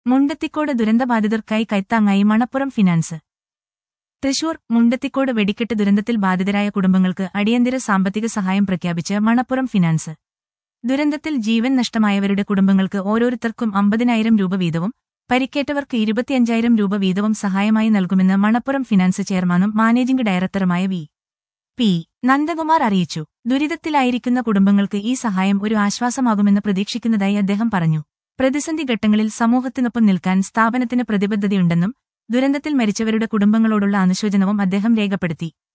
മുണ്ടത്തിക്കോട് ദുരന്തബാധിതർക്കായി കൈത്താങ്ങായി മണപ്പുറം ഫിനാൻസ് തൃശൂർ മുണ്ടത്തിക്കോട് വെടിക്കെട്ട് ദുരന്തത്തിൽ ബാധിതരായ കുടുംബങ്ങൾക്ക് അടിയന്തര സാമ്പത്തിക സഹായം പ്രഖ്യാപിച്ച് മണപ്പുറം ഫിനാൻസ് ദുരന്തത്തിൽ ജീവൻ നഷ്ടമായവരുടെ കുടുംബങ്ങൾക്ക് ഓരോരുത്തർക്കും അമ്പതിനായിരം രൂപ വീതവും പരിക്കേറ്റവർക്ക് ഇരുപത്തിയഞ്ചായിരം രൂപ വീതവും സഹായമായി നൽകുമെന്ന് മണപ്പുറം ഫിനാൻസ് ചെയർമാനും മാനേജിംഗ് ഡയറക്ടറുമായ വി പി നന്ദകുമാർ അറിയിച്ചു ദുരിതത്തിലായിരിക്കുന്ന കുടുംബങ്ങൾക്ക് ഈ സഹായം ഒരു ആശ്വാസമാകുമെന്ന് പ്രതീക്ഷിക്കുന്നതായി അദ്ദേഹം പറഞ്ഞു പ്രതിസന്ധി ഘട്ടങ്ങളിൽ സമൂഹത്തിനൊപ്പം നിൽക്കാൻ സ്ഥാപനത്തിന് പ്രതിബദ്ധതയുണ്ടെന്നും ദുരന്തത്തിൽ മരിച്ചവരുടെ കുടുംബങ്ങളോടുള്ള അനുശോചനവും അദ്ദേഹം രേഖപ്പെടുത്തി